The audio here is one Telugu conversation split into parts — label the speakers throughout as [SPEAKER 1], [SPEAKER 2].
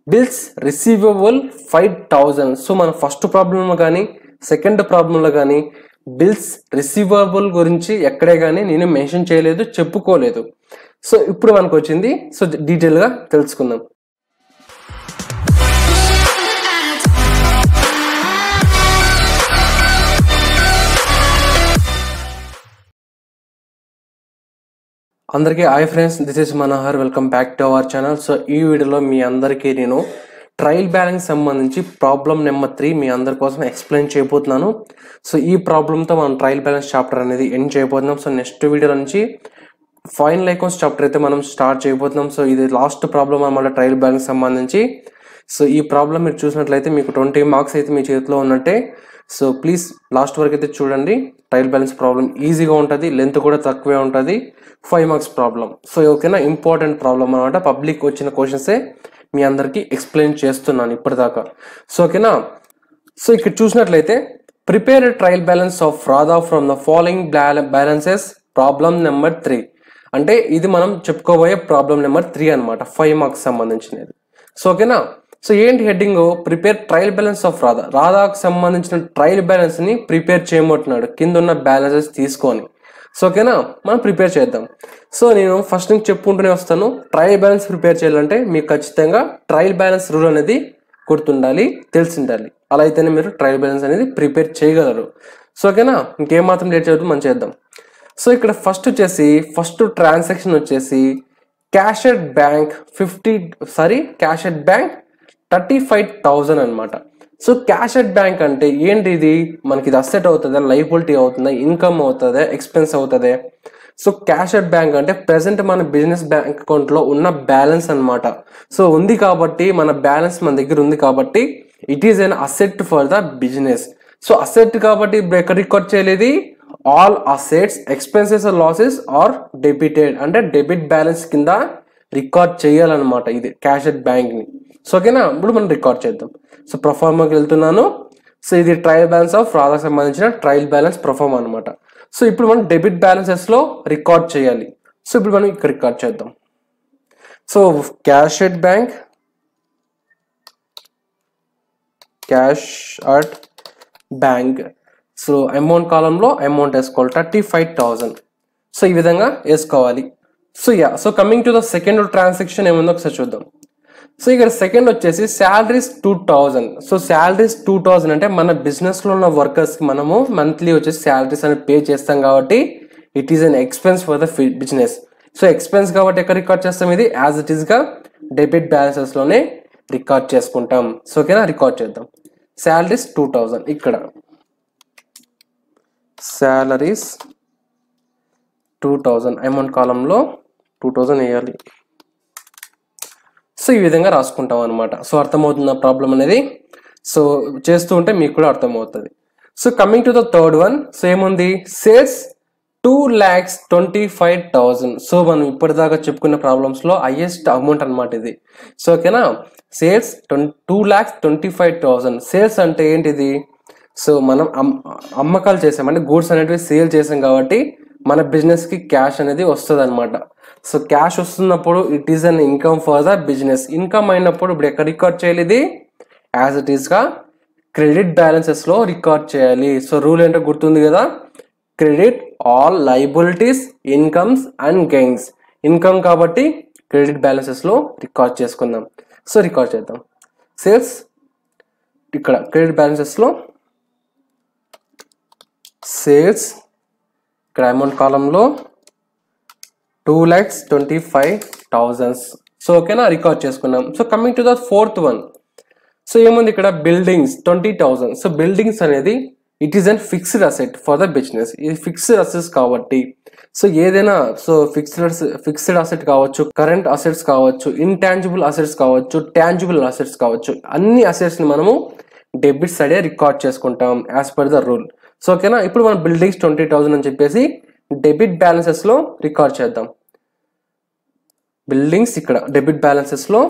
[SPEAKER 1] bills receivable five thousand so మన ఫస్ట్ ప్రాబ్లంలో కానీ సెకండ్ ప్రాబ్లంలో కానీ బిల్స్ రిసీవబుల్ గురించి ఎక్కడే కానీ నేను మెన్షన్ చేయలేదు చెప్పుకోలేదు సో ఇప్పుడు మనకు వచ్చింది సో డీటెయిల్గా తెలుసుకుందాం అందరికీ hi friends this is Manohar welcome back to our channel so ఈ వీడియోలో మీ అందరికీ నేను ట్రయల్ బ్యాలెన్స్ సంబంధించి ప్రాబ్లం నెంబర్ త్రీ మీ అందరి కోసం ఎక్స్ప్లెయిన్ చేయబోతున్నాను సో ఈ ప్రాబ్లంతో మనం ట్రయల్ బ్యాలెన్స్ చాప్టర్ అనేది ఎండ్ చేయబోతున్నాం సో నెక్స్ట్ వీడియో నుంచి ఫైనల్ ఐకాన్స్ చాప్టర్ అయితే మనం స్టార్ట్ చేయబోతున్నాం సో ఇది లాస్ట్ ప్రాబ్లం అన్నమాట ట్రయల్ బ్యాలెన్స్ సంబంధించి సో ఈ ప్రాబ్లం మీరు చూసినట్లయితే మీకు ట్వంటీ మార్క్స్ అయితే మీ చేతిలో ఉన్నట్టే సో ప్లీజ్ లాస్ట్ వరకు అయితే చూడండి ట్రయల్ బ్యాలెన్స్ ప్రాబ్లం ఈజీగా ఉంటుంది లెంత్ కూడా తక్కువే ఉంటుంది ఫైవ్ మార్క్స్ ప్రాబ్లం సో ఓకేనా ఇంపార్టెంట్ ప్రాబ్లం అనమాట పబ్లిక్ వచ్చిన క్వశ్చన్సే మీ అందరికీ ఎక్స్ప్లెయిన్ చేస్తున్నాను ఇప్పటిదాకా సో ఓకేనా సో ఇక్కడ చూసినట్లయితే prepare trial balance of Radha from the following balances problem number three అంటే ఇది మనం చెప్పుకోబోయే ప్రాబ్లం నెంబర్ త్రీ అనమాట ఫైవ్ మార్క్స్ సంబంధించినది సో ఓకేనా సో ఏంటి heading prepare trial balance of Radha రాధాకు సంబంధించిన ట్రయల్ బ్యాలెన్స్ ని ప్రిపేర్ చేయమంటున్నాడు కింద ఉన్న బ్యాలెన్సెస్ తీసుకొని సో ఓకేనా మనం ప్రిపేర్ చేద్దాం సో నేను ఫస్ట్ నుంచి చెప్పుకుంటూనే వస్తాను ట్రయల్ బ్యాలెన్స్ ప్రిపేర్ చేయాలంటే మీకు ఖచ్చితంగా ట్రయల్ బ్యాలెన్స్ రూల్ అనేది గుర్తుండాలి తెలిసి ఉండాలి అలా అయితేనే మీరు ట్రయల్ బ్యాలెన్స్ అనేది ప్రిపేర్ చేయగలరు సో ఓకేనా ఇంకేం మాత్రం లేట్ చేయడం మనం చేద్దాం సో ఇక్కడ ఫస్ట్ వచ్చేసి ఫస్ట్ ట్రాన్సాక్షన్ వచ్చేసి cash at bank fifty sorry cash at bank thirty five thousand అనమాట సో క్యాష్ అట్ బ్యాంక్ అంటే ఏంటి ఇది మనకి ఇది అసెట్ అవుతుందా లైబిలిటీ అవుతుందా ఇన్కమ్ అవుతుందా ఎక్స్పెన్స్ అవుతుందా సో క్యాష్ అట్ బ్యాంక్ అంటే ప్రెసెంట్ మన బిజినెస్ బ్యాంక్ అకౌంట్ లో ఉన్న బ్యాలెన్స్ అన్నమాట సో ఉంది కాబట్టి మన బ్యాలెన్స్ మన దగ్గర ఉంది కాబట్టి it is an asset for the business so asset కాబట్టి ఇప్పుడు ఎక్కడ రికార్డ్ చేయలేదు all assets expenses losses are debited అంటే డెబిట్ బ్యాలెన్స్ కింద రికార్డ్ చేయాలన్నమాట ఇది క్యాష్ అట్ బ్యాంక్ ని సో ఓకేనా ఇప్పుడు మనం రికార్డ్ చేద్దాం సో ప్రొఫార్మాకి వెళ్తున్నాను సో ఇది ట్రయల్ బ్యాలెన్స్ ఆఫ్ రాధాకు సంబంధించిన ట్రయల్ బ్యాలెన్స్ ప్రొఫార్మ్ అనమాట సో ఇప్పుడు మనం డెబిట్ బ్యాలెన్సెస్ లో రికార్డ్ చేయాలి సో ఇప్పుడు మనం ఇక్కడ రికార్డ్ చేద్దాం so cash at bank cash at bank so amount కాలంలో అమౌంట్ వేసుకోవాలి థర్టీ ఫైవ్ థౌజండ్ సో ఈ విధంగా వేసుకోవాలి so yeah so coming to the second transaction ఏముందో ఒకసారి చూద్దాం సో ఇక్కడ సెకండ్ వచ్చేసి salaries two thousand so salaries two thousand అంటే మన బిజినెస్ లో ఉన్న వర్కర్స్ కి మనము మంత్లీ వచ్చేసి శాలరీస్ అనేది పే చేస్తాం కాబట్టి it is an expense for the business so expense కాబట్టి ఎక్కడ రికార్డ్ చేస్తాం ఇది యాజ్ ఇట్ ఈస్ గా డెబిట్ బ్యాలెన్సెస్ లోనే రికార్డ్ చేసుకుంటాం సో ఓకేనా రికార్డ్ చేద్దాం శాలరీస్ టూ థౌజండ్ ఇక్కడ శాలరీస్ టూ థౌజండ్ అమౌంట్ కాలంలో టూ థౌజండ్ వేయాలి సో ఈ విధంగా రాసుకుంటాం అనమాట సో అర్థమవుతుంది ప్రాబ్లం అనేది సో చేస్తూ ఉంటే మీకు కూడా అర్థమవుతుంది so coming to the third one so ఏముంది sales two lakhs twenty five thousand so మనం ఇప్పటిదాకా చెప్పుకున్న ప్రాబ్లమ్స్ లో హైయెస్ట్ అమౌంట్ అనమాట ఇది సో ఓకేనా sales two lakhs twenty five thousand sales అంటే ఏంటిది సో మనం అమ్మకాలు చేసాం అంటే గూడ్స్ అనేటివి సేల్ చేసాం కాబట్టి మన బిజినెస్ కి క్యాష్ అనేది వస్తుంది అనమాట సో క్యాష్ వస్తున్నప్పుడు it is an income for the business income అయినప్పుడు ఇప్పుడు ఎక్కడ రికార్డ్ చేయాలి ఇది యాజ్ ఇట్ ఈస్ గా క్రెడిట్ బ్యాలెన్సెస్ లో రికార్డ్ చేయాలి సో రూల్ ఏంటో గుర్తుంది కదా credit all liabilities incomes and gains income కాబట్టి క్రెడిట్ బ్యాలెన్సెస్ లో రికార్డ్ చేసుకుందాం సో రికార్డ్ చేద్దాం సేల్స్ ఇక్కడ క్రెడిట్ బ్యాలెన్సెస్ లో సేల్స్ ఇక్కడ అమౌంట్ కాలంలో two lakhs twenty five thousands so ఓకేనా రికార్డ్ చేసుకున్నాం so coming to the fourth one so ఏముంది ఇక్కడ buildings twenty thousand so buildings అనేది it is an fixed asset for the business ఇది ఫిక్స్డ్ అసెట్స్ కాబట్టి సో ఏదైనా సో ఫిక్స్డ్ ఫిక్స్డ్ అసెట్ కావచ్చు కరెంట్ అసెట్స్ కావచ్చు ఇంటాంజిబుల్ అసెట్స్ కావచ్చు టాంజిబుల్ అసెట్స్ కావచ్చు అన్ని అసెట్స్ ని మనము డెబిట్ సైడే రికార్డ్ చేసుకుంటాం as per the rule so ఓకేనా ఇప్పుడు మనం బిల్డింగ్స్ ట్వంటీ థౌసండ్ అని చెప్పేసి డెబిట్ బ్యాలెన్సెస్ లో రికార్డ్ చేద్దాం బిల్డింగ్స్ ఇక్కడ డెబిట్ బ్యాలెన్సెస్ లో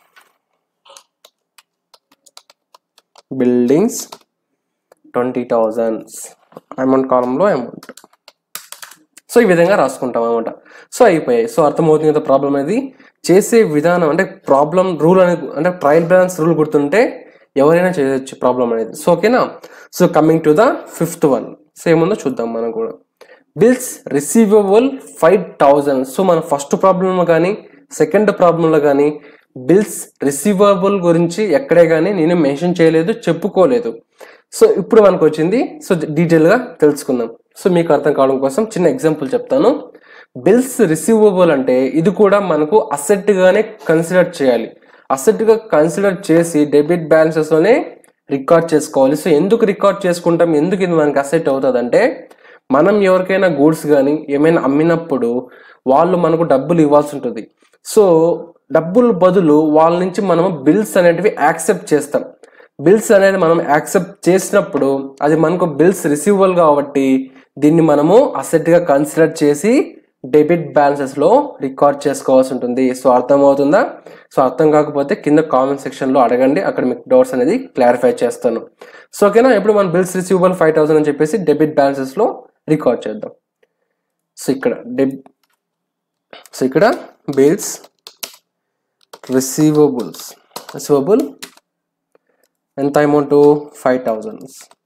[SPEAKER 1] బిల్డింగ్స్ ట్వంటీ థౌజండ్స్ అమౌంట్ కాలంలో అమౌంట్ సో ఈ విధంగా రాసుకుంటాం అనమాట సో అయిపోయాయి సో అర్థమవుతుంది కదా ప్రాబ్లం అనేది చేసే విధానం అంటే ప్రాబ్లం రూల్ అనేది అంటే ట్రయల్ బ్యాలెన్స్ రూల్ గుర్తుంటే ఎవరైనా చేయొచ్చు ప్రాబ్లం అనేది సో ఓకేనా so coming to the fifth one same ఉందో చూద్దాం మనం కూడా bills receivable five thousand so మన ఫస్ట్ ప్రాబ్లంలో కానీ సెకండ్ ప్రాబ్లంలో కానీ బిల్స్ రిసీవబుల్ గురించి ఎక్కడే కానీ నేను మెన్షన్ చేయలేదు చెప్పుకోలేదు సో ఇప్పుడు మనకు వచ్చింది సో డీటెయిల్గా తెలుసుకుందాం సో మీకు అర్థం కావడం కోసం చిన్న ఎగ్జాంపుల్ చెప్తాను బిల్స్ రిసీవబుల్ అంటే ఇది కూడా మనకు అసెట్ గానే కన్సిడర్ చేయాలి అసెట్ గా కన్సిడర్ చేసి డెబిట్ బ్యాలెన్సెస్ లోనే రికార్డ్ చేసుకోవాలి సో ఎందుకు రికార్డ్ చేసుకుంటాం ఎందుకు ఇది మనకి అసెట్ అవుతుంది అంటే మనం ఎవరికైనా గూడ్స్ కానీ ఏమైనా అమ్మినప్పుడు వాళ్ళు మనకు డబ్బులు ఇవ్వాల్సి ఉంటుంది సో డబ్బులు బదులు వాళ్ళ నుంచి మనం బిల్స్ అనేటివి యాక్సెప్ట్ చేస్తాం బిల్స్ అనేది మనం యాక్సెప్ట్ చేసినప్పుడు అది మనకు బిల్స్ రిసీవబుల్ కాబట్టి దీన్ని మనము అసెట్ గా కన్సిడర్ చేసి డెబిట్ బ్యాలెన్సెస్ లో రికార్డ్ చేసుకోవాల్సి ఉంటుంది సో అర్థం అవుతుందా సో అర్థం కాకపోతే కింద కామెంట్ సెక్షన్ లో అడగండి అక్కడ మీకు డౌట్స్ అనేది క్లారిఫై చేస్తాను సో ఓకేనా ఇప్పుడు మనం బిల్స్ రిసీవబుల్ ఫైవ్ థౌసండ్ అని చెప్పేసి డెబిట్ బ్యాలెన్సెస్ లో రికార్డ్ చేద్దాం సో ఇక్కడ డెబ్ సో ఇక్కడ బిల్స్ రిసీవబుల్స్ రిసీవబుల్ ఎంత amount five thousand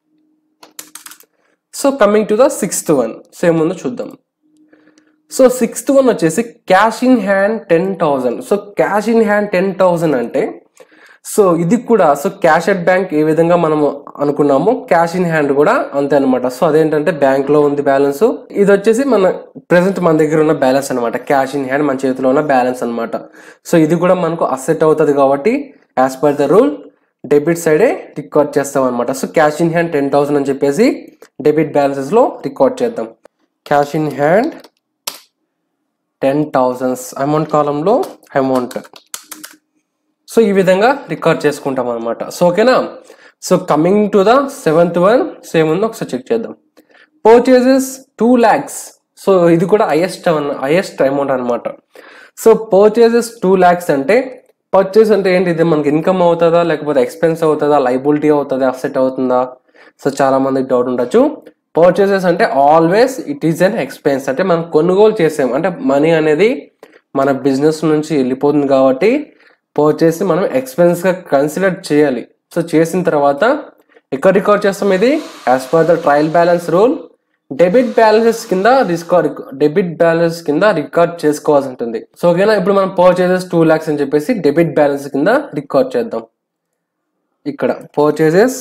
[SPEAKER 1] so coming to the sixth one same ఉందో చూద్దాం సో సిక్స్త్ వన్ వచ్చేసి cash in hand ten thousand so cash in hand ten thousand అంటే సో ఇది కూడా సో క్యాష్ అట్ బ్యాంక్ ఏ విధంగా మనం అనుకున్నామో క్యాష్ ఇన్ హ్యాండ్ కూడా అంతే అనమాట సో అదేంటంటే బ్యాంక్ లో ఉంది బ్యాలెన్స్ ఇది వచ్చేసి మన ప్రెసెంట్ మన దగ్గర ఉన్న బ్యాలెన్స్ అనమాట క్యాష్ ఇన్ హ్యాండ్ మన చేతిలో ఉన్న బ్యాలెన్స్ అనమాట సో ఇది కూడా మనకు అసెట్ అవుతుంది కాబట్టి as per the rule debit సైడే రికార్డ్ చేస్తాం అనమాట so cash in hand ten thousand అని చెప్పేసి డెబిట్ బ్యాలెన్సెస్ లో రికార్డ్ చేద్దాం cash in hand ten thousands amount కాలంలో అమౌంట్ సో ఈ విధంగా రికార్డ్ చేసుకుంటాం అనమాట సో ఓకేనా so coming to the seventh one same ఉందో ఒకసారి చెక్ చేద్దాం పర్చేజెస్ టూ ల్యాక్స్ సో ఇది కూడా హైయెస్ట్ హైయెస్ట్ అమౌంట్ అనమాట సో పర్చేజెస్ టూ ల్యాక్స్ అంటే పర్చేస్ అంటే ఏంటి ఇది మనకి ఇన్కమ్ అవుతుందా లేకపోతే ఎక్స్పెన్స్ అవుతుందా లైబిలిటీ అవుతుందా అసెట్ అవుతుందా సో చాలా మందికి డౌట్ ఉండొచ్చు పర్చేసెస్ అంటే always it is an expense అంటే మనం కొనుగోలు చేసాం అంటే మనీ అనేది మన బిజినెస్ నుంచి వెళ్ళిపోతుంది కాబట్టి పర్చేస్ మనం ఎక్స్పెన్స్ గా కన్సిడర్ చేయాలి సో చేసిన తర్వాత ఎక్కడ రికార్డ్ చేస్తాం ఇది as per the trial balance rule debit balances కింద రికార్డ్ డెబిట్ బ్యాలెన్స్ కింద రికార్డ్ చేసుకోవాల్సి ఉంటుంది సో ఓకేనా ఇప్పుడు మనం పర్చేసెస్ టూ ల్యాక్స్ అని చెప్పేసి డెబిట్ బ్యాలెన్స్ కింద రికార్డ్ చేద్దాం ఇక్కడ purchases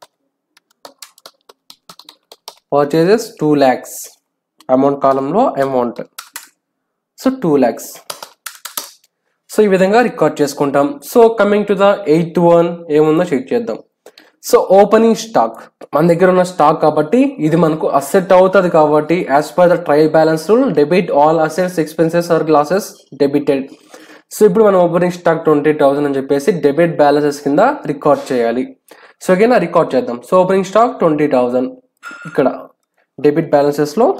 [SPEAKER 1] purchases two lakhs amount కాలంలో amount so two lakhs so ఈ విధంగా రికార్డ్ చేసుకుంటాం so coming to the eighth one ఏముందో చెక్ చేద్దాం సో ఓపెనింగ్ స్టాక్ మన దగ్గర ఉన్న స్టాక్ కాబట్టి ఇది మనకు అసెట్ అవుతుంది కాబట్టి as per the trial balance rule debit all assets expenses are glasses debited so ఇప్పుడు మనం ఓపెనింగ్ స్టాక్ ట్వంటీ థౌసండ్ అని చెప్పేసి డెబిట్ బ్యాలెన్సెస్ కింద రికార్డ్ చేయాలి సో ఓకేనా రికార్డ్ చేద్దాం so opening stock twenty thousand ఇక్కడ డెబిట్ బ్యాలెన్సెస్ లో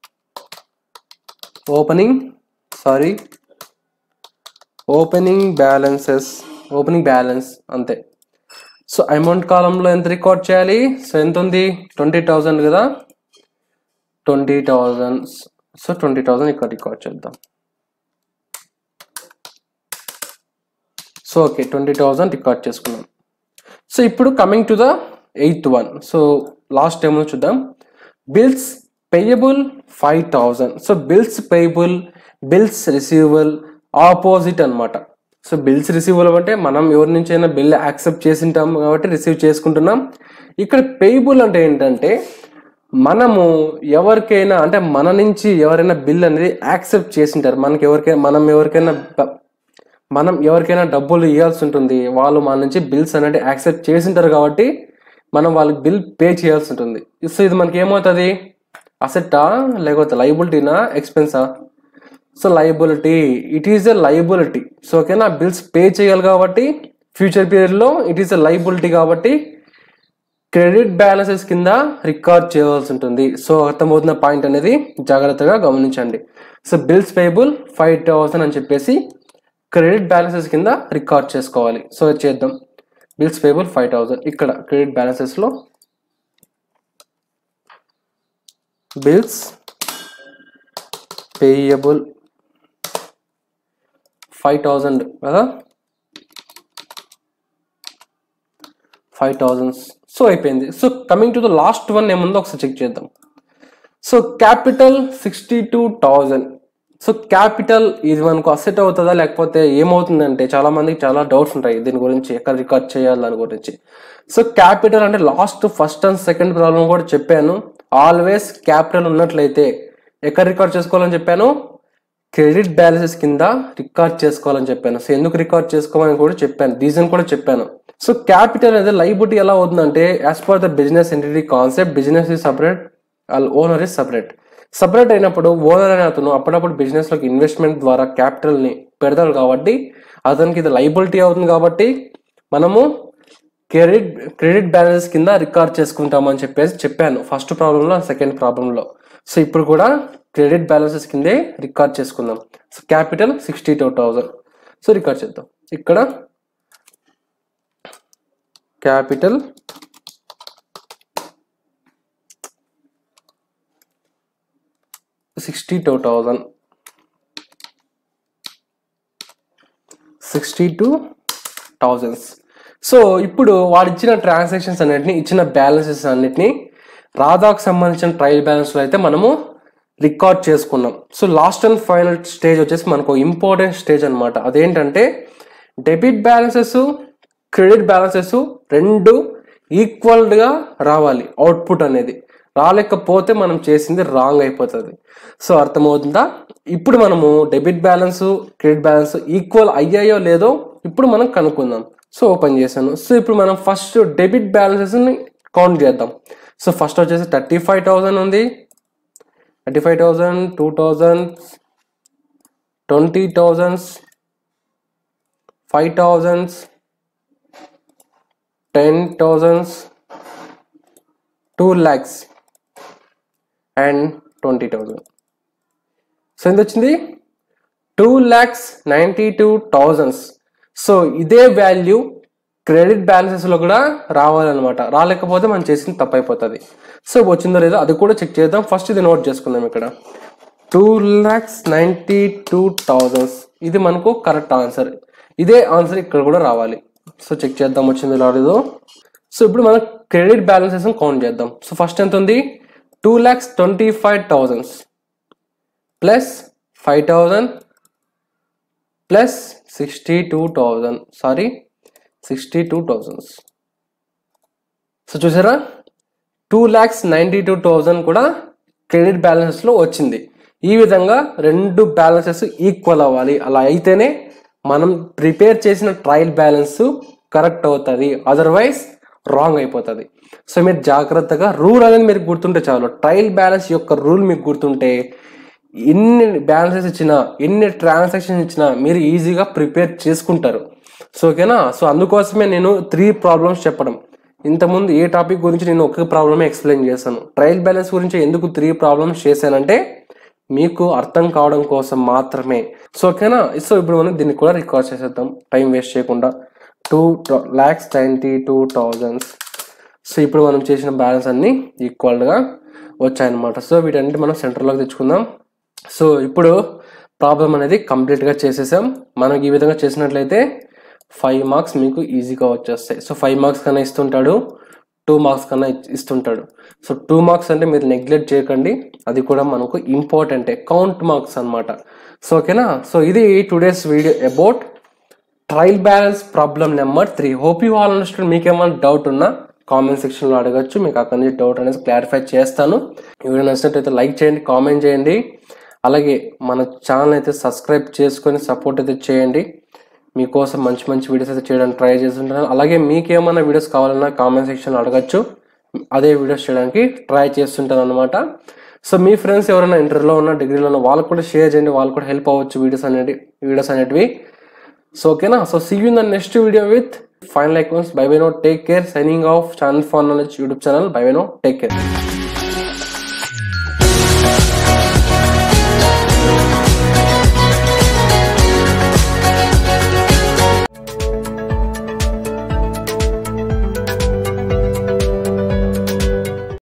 [SPEAKER 1] opening sorry opening balances opening balance అంతే సో అమౌంట్ కాలంలో ఎంత రికార్డ్ చేయాలి సో ఎంత ఉంది ట్వంటీ థౌజండ్ కదా twenty thousand so twenty thousand ఇక్కడ రికార్డ్ చేద్దాం so okay twenty thousand record చేసుకున్నాం సో ఇప్పుడు coming to the eighth one so last time చూద్దాం bills payable five thousand so bills payable bills receivable opposite అన్నమాట సో బిల్స్ రిసీవబుల్ అంటే మనం ఎవరి నుంచి అయినా బిల్ యాక్సెప్ట్ చేసింటాం కాబట్టి రిసీవ్ చేసుకుంటున్నాం ఇక్కడ పేయబుల్ అంటే ఏంటంటే మనము ఎవరికైనా అంటే మన నుంచి ఎవరైనా బిల్ అనేది యాక్సెప్ట్ చేసింటారు మనకి ఎవరికైనా మనం ఎవరికైనా బ- మనం ఎవరికైనా డబ్బులు ఇవ్వాల్సి ఉంటుంది వాళ్ళు మన నుంచి బిల్స్ అనేది యాక్సెప్ట్ చేసింటారు కాబట్టి మనం వాళ్ళకి బిల్ పే చేయాల్సి ఉంటుంది సో ఇది మనకి ఏమవుతుంది అసెట్టా లేకపోతే లైబిలిటీనా ఎక్స్పెన్సా so liability it is a liability so ఓకేనా బిల్స్ పే చేయాలి కాబట్టి ఫ్యూచర్ పీరియడ్లో ఇట్ ఈస్ ఎ లైబిలిటీ కాబట్టి క్రెడిట్ బ్యాలెన్సెస్ కింద రికార్డ్ చేయవలసి ఉంటుంది సో అర్థమవుతున్న పాయింట్ అనేది జాగ్రత్తగా గమనించండి so bills payable five thousand అని చెప్పేసి క్రెడిట్ బ్యాలెన్సెస్ కింద రికార్డ్ చేసుకోవాలి సో అది చేద్దాం బిల్స్ పేబుల్ ఫైవ్ థౌసండ్ ఇక్కడ క్రెడిట్ బ్యాలెన్సెస్ లో బిల్స్ పేయబుల్ ఫైవ్ థౌజండ్ కదా ఫైవ్ థౌజండ్స్ సో అయిపోయింది so coming to the last one ఏముందో ఒకసారి చెక్ చేద్దాం so capital sixty two thousand so capital ఇది మనకు అసెట్ అవుతుందా లేకపోతే ఏమవుతుందంటే చాలా మందికి చాలా డౌట్స్ ఉంటాయి దీని గురించి ఎక్కడ రికార్డ్ చేయాలి దాని గురించి సో క్యాపిటల్ అంటే last first and second problem కూడా చెప్పాను ఆల్వేస్ క్యాపిటల్ ఉన్నట్లయితే ఎక్కడ రికార్డ్ చేసుకోవాలని చెప్పాను క్రెడిట్ బ్యాలెన్సెస్ కింద రికార్డ్ చేసుకోవాలని చెప్పాను సో ఎందుకు రికార్డ్ చేసుకోవాలని కూడా చెప్పాను రీజన్ కూడా చెప్పాను సో క్యాపిటల్ అనేది లైబిలిటీ ఎలా అవుతుందంటే as per the business entity concept business is separate owner is separate separate అయినప్పుడు ఓనర్ అనే అతను అప్పుడప్పుడు బిజినెస్ లోకి ఇన్వెస్ట్మెంట్ ద్వారా క్యాపిటల్ ని పెడతాడు కాబట్టి అతనికి ఇది లైబిలిటీ అవుతుంది కాబట్టి మనము క్రెడిట్ క్రెడిట్ బ్యాలెన్స్ కింద రికార్డ్ చేసుకుంటామని చెప్పేసి చెప్పాను ఫస్ట్ ప్రాబ్లంలో సెకండ్ ప్రాబ్లంలో సో ఇప్పుడు కూడా క్రెడిట్ బ్యాలెన్సెస్ కిందే రికార్డ్ చేసుకుందాం so capital sixty two thousand so record చేద్దాం ఇక్కడ capital sixty two thousand sixty two thousands so ఇప్పుడు వాడు ఇచ్చిన ట్రాన్సాక్షన్స్ అన్నిటిని ఇచ్చిన బ్యాలెన్సెస్ అన్నిటిని రాధాకు సంబంధించిన ట్రయల్ బ్యాలెన్స్లో అయితే మనము రికార్డ్ చేసుకున్నాం so last and final stage వచ్చేసి మనకు ఇంపార్టెంట్ స్టేజ్ అనమాట అదేంటంటే డెబిట్ బ్యాలెన్సెస్ క్రెడిట్ బ్యాలెన్సెస్ రెండు ఈక్వల్గా రావాలి అవుట్పుట్ అనేది రాలేకపోతే మనం చేసింది రాంగ్ అయిపోతుంది సో అర్థమవుతుందా ఇప్పుడు మనము debit balance credit balance equal అయ్యాయో లేదో ఇప్పుడు మనం కనుక్కుందాం సో ఓపెన్ చేశాను సో ఇప్పుడు మనం ఫస్ట్ డెబిట్ బ్యాలెన్సెస్ని కౌంట్ చేద్దాం సో ఫస్ట్ వచ్చేసి థర్టీ ఫైవ్ థౌజండ్ ఉంది thirty five thousand two thousand twenty thousands five thousands ten thousands two lakhs and twenty thousand so ఎంత వచ్చింది two lakhs ninety two thousands so ఇదే వాల్యూ క్రెడిట్ బ్యాలెన్సెస్లో కూడా రావాలన్నమాట రాలేకపోతే మనం చేసింది తప్పైపోతుంది సో వచ్చిందో లేదో అది కూడా చెక్ చేద్దాం ఫస్ట్ ఇది నోట్ చేసుకుందాం ఇక్కడ two lakhs ninety two thousands ఇది మనకు కరెక్ట్ ఆన్సర్ ఇదే ఆన్సర్ ఇక్కడ కూడా రావాలి సో చెక్ చేద్దాం వచ్చిందో రాలేదో సో ఇప్పుడు మనం క్రెడిట్ బ్యాలెన్సెస్ కౌంట్ చేద్దాం సో ఫస్ట్ ఎంత ఉంది two lakhs twenty five thousands plus five thousand plus sixty two thousand sorry sixty two thousands so చూసారా two lakhs ninety two thousand కూడా క్రెడిట్ బ్యాలెన్స్లో వచ్చింది ఈ విధంగా రెండు బ్యాలెన్సెస్ ఈక్వల్ అవ్వాలి అలా అయితేనే మనం ప్రిపేర్ చేసిన ట్రయల్ బ్యాలెన్స్ కరెక్ట్ అవుతుంది అదర్వైజ్ రాంగ్ అయిపోతుంది సో మీరు జాగ్రత్తగా రూల్ అనేది మీరు గుర్తుంటే చాలు ట్రయల్ బ్యాలెన్స్ యొక్క రూల్ మీకు గుర్తుంటే ఎన్ని బ్యాలెన్సెస్ ఇచ్చినా ఎన్ని ట్రాన్సాక్షన్స్ ఇచ్చినా మీరు ఈజీగా ప్రిపేర్ చేసుకుంటారు సో ఓకేనా సో అందుకోసమే నేను త్రీ ప్రాబ్లమ్స్ చెప్పడం ఇంతకుముందు ఏ టాపిక్ గురించి నేను ఒక ప్రాబ్లమే ఎక్స్ప్లెయిన్ చేశాను ట్రయల్ బ్యాలెన్స్ గురించి ఎందుకు త్రీ ప్రాబ్లమ్స్ చేశానంటే మీకు అర్థం కావడం కోసం మాత్రమే సో ఓకేనా సో ఇప్పుడు మనం దీన్ని కూడా రికార్డ్ చేసేద్దాం టైం వేస్ట్ చేయకుండా two lakhs ninety two thousands so ఇప్పుడు మనం చేసిన బ్యాలెన్స్ అన్ని ఈక్వల్గా వచ్చాయన్నమాట సో వీటన్నిటి మనం సెంటర్లోకి తెచ్చుకుందాం సో ఇప్పుడు ప్రాబ్లం అనేది కంప్లీట్గా చేసేసాం మనం ఈ విధంగా చేసినట్లయితే ఫైవ్ మార్క్స్ మీకు ఈజీగా వచ్చేస్తాయి సో ఫైవ్ మార్క్స్ కన్నా ఇస్తుంటాడు టూ మార్క్స్ కన్నా ఇచ్- ఇస్తుంటాడు సో టూ మార్క్స్ అంటే మీరు నెగ్లెక్ట్ చేయకండి అది కూడా మనకు ఇంపార్టెంటే కౌంట్ మార్క్స్ అన్నమాట సో ఓకేనా సో ఇది today's video about trial balance problem number three hope you all understand మీకు ఏమైనా డౌట్ ఉన్నా కామెంట్ సెక్షన్లో అడగచ్చు మీకు అక్కడి నుంచి డౌట్ అనేది క్లారిఫై చేస్తాను ఈ వీడియో నచ్చినట్టయితే లైక్ చేయండి కామెంట్ చేయండి అలాగే మన ఛానల్ అయితే సబ్స్క్రైబ్ చేసుకొని సపోర్ట్ అయితే చేయండి మీకోసం మంచి మంచి వీడియోస్ అయితే చేయడానికి ట్రై చేస్తుంటాను అలాగే మీకు ఏమైనా వీడియోస్ కావాలన్నా కామెంట్ సెక్షన్లో అడగచ్చు అదే వీడియోస్ చేయడానికి ట్రై చేస్తుంటాను అనమాట సో మీ ఫ్రెండ్స్ ఎవరైనా ఇంటర్లో ఉన్న డిగ్రీలో ఉన్న వాళ్ళకు కూడా షేర్ చేయండి వాళ్ళు కూడా హెల్ప్ అవ్వచ్చు వీడియోస్ అనేవి వీడియోస్ అనేటివి సో ఓకేనా so see you in the next video with final icons bye bye no take care signing off channel far knowledge YouTube channel bye bye no take care